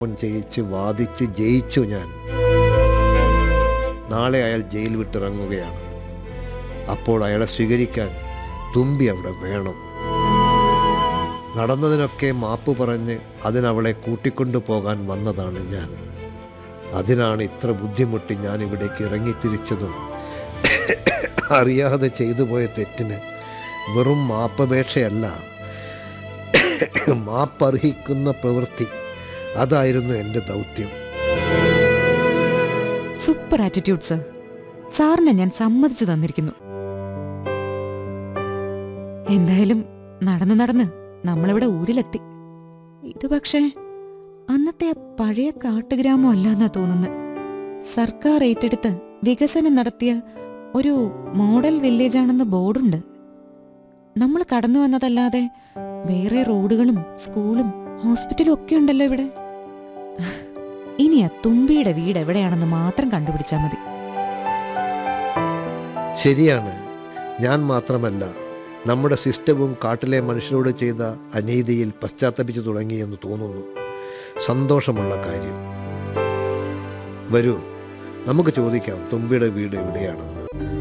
phone ചെയ്യിച്ച് വാദിച്ച് ജയിച്ചു ഞാൻ നാളെ അയാൾ ജയിൽ വിട്ടിറങ്ങുകയാണ് അപ്പോൾ അയാളെ സ്വീകരിക്കാൻ തുമ്പി അവിടെ വേണം നടന്നതിനൊക്കെ മാപ്പ് പറഞ്ഞ് അതിനവളെ കൂട്ടിക്കൊണ്ടു പോകാൻ വന്നതാണ് ഞാൻ അതിനാണ് ഇത്ര ബുദ്ധിമുട്ടി ഞാൻ ഇവിടേക്ക് ഇറങ്ങിത്തിരിച്ചതും അറിയാതെ ചെയ്തു പോയ തെറ്റിന് വെറും മാപ്പപേക്ഷയല്ല മാപ്പർഹിക്കുന്ന പ്രവൃത്തി അതായിരുന്നു എൻ്റെ ദൗത്യം സൂപ്പർ ആറ്റിറ്റ്യൂഡ് സർ സാറിനെ ഞാൻ സമ്മതിച്ചു തന്നിരിക്കുന്നു എന്തായാലും നടന്ന് നടന്ന് നമ്മളിവിടെ ഊരിലെത്തി ഇത് പക്ഷേ അന്നത്തെ ആ പഴയ കാട്ടുഗ്രാമം അല്ലാന്നാ തോന്നുന്നത് സർക്കാർ ഏറ്റെടുത്ത് വികസനം നടത്തിയ ഒരു മോഡൽ വില്ലേജാണെന്ന് ബോർഡുണ്ട് നമ്മൾ കടന്നു വന്നതല്ലാതെ വേറെ റോഡുകളും സ്കൂളും ഹോസ്പിറ്റലും ഒക്കെ ഉണ്ടല്ലോ ഇവിടെ ഇനി ആ തുമ്പിയുടെ വീട് എവിടെയാണെന്ന് മാത്രം കണ്ടുപിടിച്ചാൽ മതി ശരിയാണ് ഞാൻ മാത്രമല്ല നമ്മുടെ സിസ്റ്റവും കാട്ടിലെ മനുഷ്യരോട് ചെയ്ത അനീതിയിൽ പശ്ചാത്തപിച്ചു തുടങ്ങിയെന്ന് തോന്നുന്നു സന്തോഷമുള്ള കാര്യം വരൂ നമുക്ക് ചോദിക്കാം തുമ്പിയുടെ വീട് എവിടെയാണെന്ന്